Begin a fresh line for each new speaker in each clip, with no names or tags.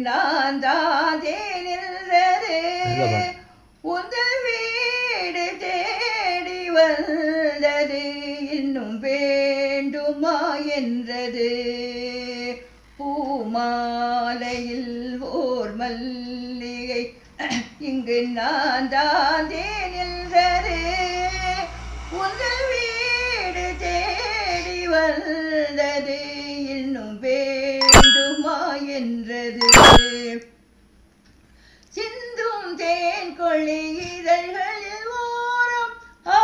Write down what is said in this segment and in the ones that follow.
நான் தாதே நின்றது
இல்லப்பா.
உந்தல் வீடு தேடி வந்தது இன்னும் வேண்டுமா என்றது பூமாலையில் ஓர் மல்லிகை இங்கு நான் தாந்தே நின்றது உந்தல் வீடு தேடி வந்தது இன்னும் வேண்டுமா என்றது சிந்தும் தேன் கொள்ளி இதழ்களில் ஓரம் ஆ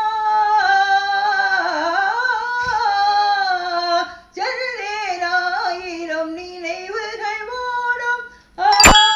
செல்லேனாயிரம் நினைவுகள் ஓடும் ஆ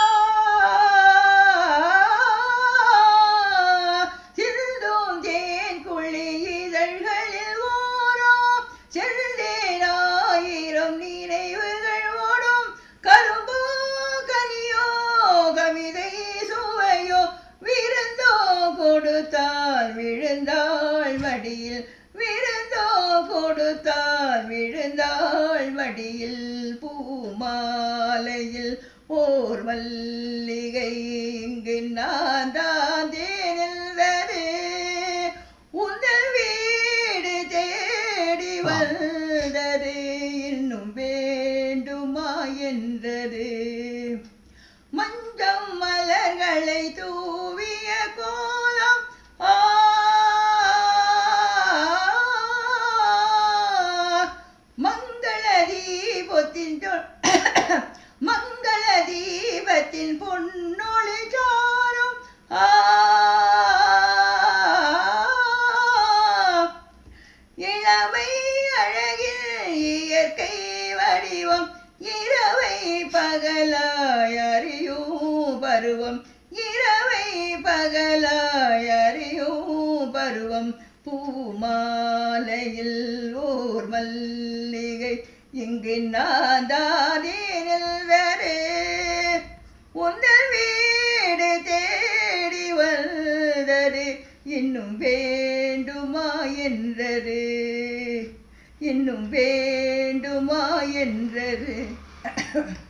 சிந்தும் தேன் கொள்ளி இதழ்களில் ஓரம் செல்லேனாயிரம் நினைவுகள் ஓடும் கரும்போ கனியோ கவிதை சுவையோ விருந்தோ கொடுத்தால் விழுந்தாள் மடியில் விருந்தோ கொடுத்தால் விழுந்தாள் மடியில் பூமாலையில் ஓர் மல்லிகை இங்கு நான் தான் தேனில்வது உந்தல் வீடு தேடி வந்தது இன்னும் வேண்டுமா என்றது மஞ்சம் மலர்களை தூவிய கோலம் ஆ மங்கள தீபத்தின் தொ- மங்கள தீபத்தின் பொன்னொளி சாரும் ஆ இளமை அழகில் இயற்கை வடிவம் இரவை பகலாய் அறியும் பருவம் இரவை பகலாய் அறியும் பருவம் பூமாலையில் ஓர் மல்லிகை இங்கு நாதாதே நில்வரே உந்தல் வீடு தேடி வந்தது இன்னும் வேண்டுமா என்றது இன்னும் வேண்டுமா என்றது